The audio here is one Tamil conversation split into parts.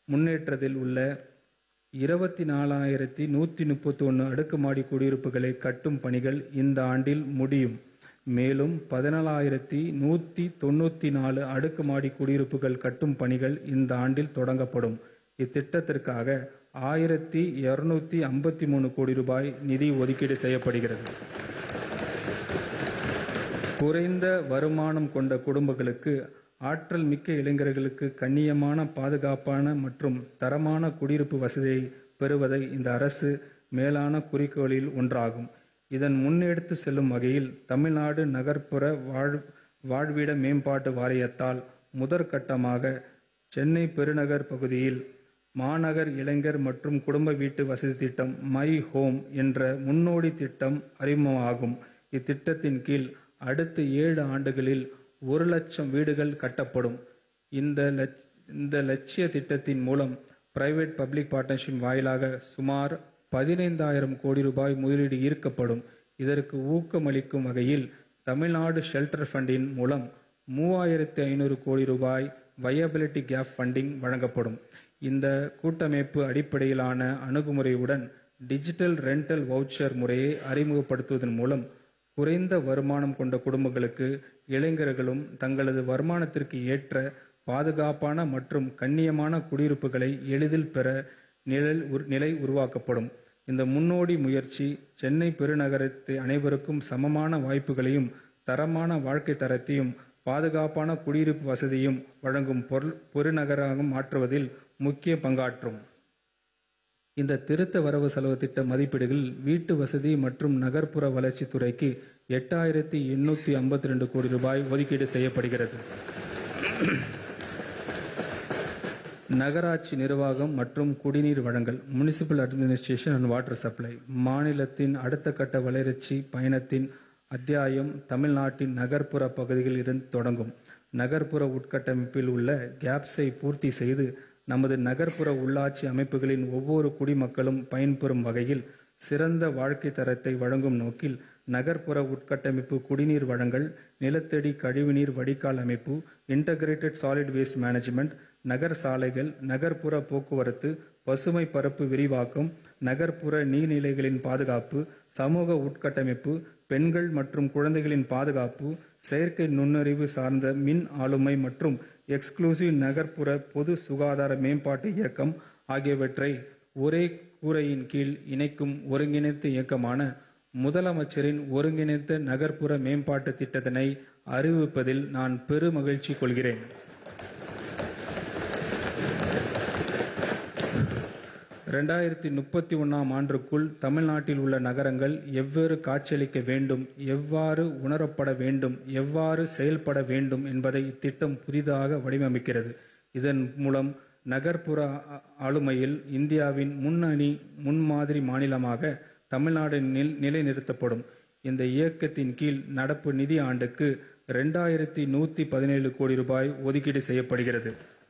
முன்னேற்றத்தில் உள்ள 24131 அடுக்குமாடி குடியிருப்புகளை கட்டும் பணிகள் இந்த ஆண்டில் முடியும். மேலும் 17194 அடுக்குமாடி குடியிருப்புகள் கட்டும் பணிகள் இந்த ஆண்டில் தொடங்கப்படும். இத்திட்டத்திற்காக 1253 கோடி ரூபாய் நிதி ஒதுக்கீடு செய்யப்படுகிறது. குறைந்த வருமானம் கொண்ட குடும்பங்களுக்கு ஆற்றல் மிக்க இளைஞர்களுக்கு கண்ணியமான, பாதுகாப்பான மற்றும் தரமான குடியிருப்பு வசதியை பெறுவதே இந்த அரசு மேலான குறிக்கோளில் ஒன்றாகும். இதன் முன்னெடுத்து செல்லும் வகையில் தமிழ்நாடு நகர்ப்புற வாழ்விட மேம்பாட்டு வாரியத்தால் முதற்கட்டமாக சென்னை பெருநகர் பகுதியில் மாநகர் இளைஞர் மற்றும் குடும்ப வீட்டு வசதி திட்டம் மை ஹோம் என்ற முன்னோடி திட்டம் அறிமுகமாகும். இத்திட்டத்தின் கீழ் அடுத்த ஏழு ஆண்டுகளில் ஒரு லட்சம் வீடுகள் கட்டப்படும். இந்த லட்சிய திட்டத்தின் மூலம் பிரைவேட் பப்ளிக் பார்ட்னர்ஷிப் வாயிலாக சுமார் பதினைந்தாயிரம் கோடி ரூபாய் முதலீடு ஈர்க்கப்படும். இதற்கு ஊக்கமளிக்கும் வகையில் தமிழ்நாடு ஷெல்டர் ஃபண்டின் மூலம் மூவாயிரத்து கோடி ரூபாய் வயபிலிட்டி கேப் ஃபண்டிங் வழங்கப்படும். இந்த கூட்டமைப்பு அடிப்படையிலான அணுகுமுறையுடன் டிஜிட்டல் ரென்டல் வவுச்சர் முறையை அறிமுகப்படுத்துவதன் மூலம் குறைந்த வருமானம் கொண்ட குடும்பங்களுக்கு இளைஞர்களும் தங்களது வருமானத்திற்கு ஏற்ற பாதுகாப்பான மற்றும் கண்ணியமான குடியிருப்புகளை எளிதில் பெற நிலை உருவாக்கப்படும். இந்த முன்னோடி முயற்சி சென்னை பெருநகரத்தை அனைவருக்கும் சமமான வாய்ப்புகளையும், தரமான வாழ்க்கை தரத்தையும், பாதுகாப்பான குடியிருப்பு வசதியையும் வழங்கும் பெருநகராக மாற்றுவதில் முக்கிய பங்காற்றும். இந்த திருத்த வரவு செலவு திட்ட மதிப்பீடுகளில் வீட்டு வசதி மற்றும் நகர்ப்புற வளர்ச்சி துறைக்கு எட்டாயிரத்து கோடி ரூபாய் ஒதுக்கீடு செய்யப்படுகிறது. நகராட்சி நிர்வாகம் மற்றும் குடிநீர் வழங்கல் municipal administration and water supply மாநிலத்தின் அடுத்த கட்ட வளர்ச்சி பயணத்தின் அத்தியாயம் தமிழ்நாட்டின் நகர்ப்புற பகுதிகளில் இருந்து தொடங்கும். நகர்ப்புற உட்கட்டமைப்பில் உள்ள கேப்ஸை பூர்த்தி செய்து நமது நகர்ப்புற உள்ளாட்சி அமைப்புகளின் ஒவ்வொரு குடிமக்களும் பயன்பெறும் வகையில் சிறந்த வாழ்க்கை தரத்தை வழங்கும் நோக்கில் நகர்ப்புற உட்கட்டமைப்பு குடிநீர் வழங்கல், நிலத்தடி கழிவுநீர் வடிகால் அமைப்பு, இன்டகிரேட்டட் சாலிட் வேஸ்ட் மேனேஜ்மென்ட், நகர சாலைகள், நகர்ப்புற போக்குவரத்து, பசுமை பரப்பு விரிவாக்கம், நகர்ப்புற நீர்நிலைகளின் பாதுகாப்பு, சமூக உட்கட்டமைப்பு, பெண்கள் மற்றும் குழந்தைகளின் பாதுகாப்பு, செயற்கை நுண்ணறிவு சார்ந்த மின் ஆளுமை மற்றும் எக்ஸ்குளூசிவ் நகர்ப்புற பொது சுகாதார மேம்பாட்டு இயக்கம் ஆகியவற்றை ஒரே கூரையின் கீழ் இணைக்கும் ஒருங்கிணைந்த இயக்கமான முதலமைச்சரின் ஒருங்கிணைந்த நகர்ப்புற மேம்பாட்டு திட்டத்தினை அறிவிப்பதில் நான் பெருமகிழ்ச்சி கொள்கிறேன். ஆம் ஆண்டிற்குள் தமிழ்நாட்டில் உள்ள நகரங்கள் எவ்வாறு காட்சியளிக்க வேண்டும், எவ்வாறு உணரப்பட வேண்டும், எவ்வாறு செயல்பட வேண்டும் என்பதை இத்திட்டம் புதிதாக வடிவமைக்கிறது. இதன் மூலம் நகர்ப்புற ஆளுமையில் இந்தியாவின் முன்னணி, முன்மாதிரி மாநிலமாக தமிழ்நாடு நிலைநிறுத்தப்படும். இந்த இயக்கத்தின் கீழ் நடப்பு நிதி ஆண்டுக்கு கோடி ரூபாய் ஒதுக்கீடு செய்யப்படுகிறது.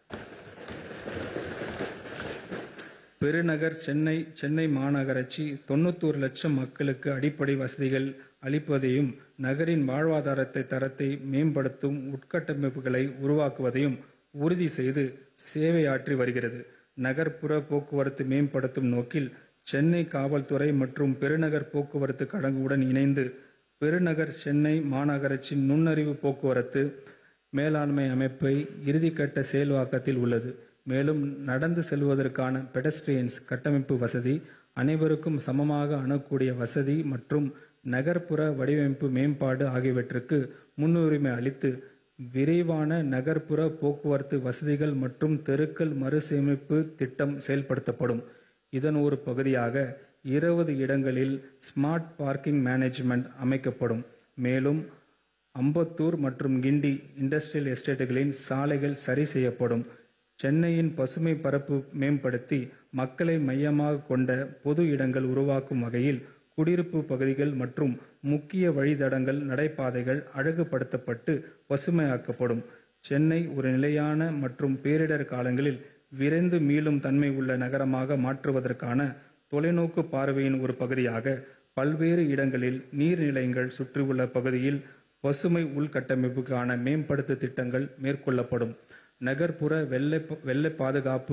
பெருநகர் சென்னை மாநகராட்சி லட்சம் மக்களுக்கு அடிப்படை வசதிகள் அளிப்பதையும், நகரின் வாழ்வாதார தரத்தை மேம்படுத்தும் உட்கட்டமைப்புகளை உருவாக்குவதையும் உறுதி செய்து சேவையாற்றி வருகிறது. நகர்ப்புற போக்குவரத்தை மேம்படுத்தும் நோக்கில் சென்னை காவல்துறை மற்றும் பெருநகர் போக்குவரத்து கழகங்களுடன் இணைந்து பெருநகர் சென்னை மாநகராட்சி நுண்ணறிவு போக்குவரத்து மேலாண்மை அமைப்பு இறுதிக்கட்ட செயல்பாட்டில் உள்ளது. மேலும் நடந்து செல்வதற்கான பெடஸ்ட்ரியன் கட்டமைப்பு வசதி, அனைவருக்கும் சமமாக அணுகக்கூடிய வசதி மற்றும் நகர்ப்புற வடிவமைப்பு மேம்பாடு ஆகியவற்றிற்கு முன்னுரிமை அளித்து விரிவான நகர்ப்புற போக்குவரத்து வசதிகள் மற்றும் தெருக்கள் மறுசீரமைப்பு திட்டம் செயல்படுத்தப்படும். இதன் ஒரு பகுதியாக இடங்களில் ஸ்மார்ட் பார்க்கிங் மேனேஜ்மென்ட் அமைக்கப்படும். மேலும் அம்பத்தூர் மற்றும் கிண்டி இண்டஸ்ட்ரியல் எஸ்டேட்களின் சாலைகள் சரி செய்யப்படும். சென்னையின் பசுமை பரப்பு மேம்படுத்தி மக்களை மையமாக கொண்ட பொது இடங்கள் உருவாக்கும் வகையில் குடியிருப்பு பகுதிகள் மற்றும் முக்கிய வழித்தடங்கள், நடைபாதைகள் அழகுபடுத்தப்பட்டு பசுமையாக்கப்படும். சென்னை ஒரு நிலையான மற்றும் பேரிடர் காலங்களில் விரைந்து மீளும் தன்மை உள்ள நகரமாக மாற்றுவதற்கான தொலைநோக்கு பார்வையின் ஒரு பகுதியாக பல்வேறு இடங்களில் நீர்நிலைகள் சுற்றியுள்ள பகுதியில் பசுமை உள்கட்டமைப்புக்கான மேம்படுத்த திட்டங்கள் மேற்கொள்ளப்படும். நகர்ப்புற வெள்ள பாதுகாப்பு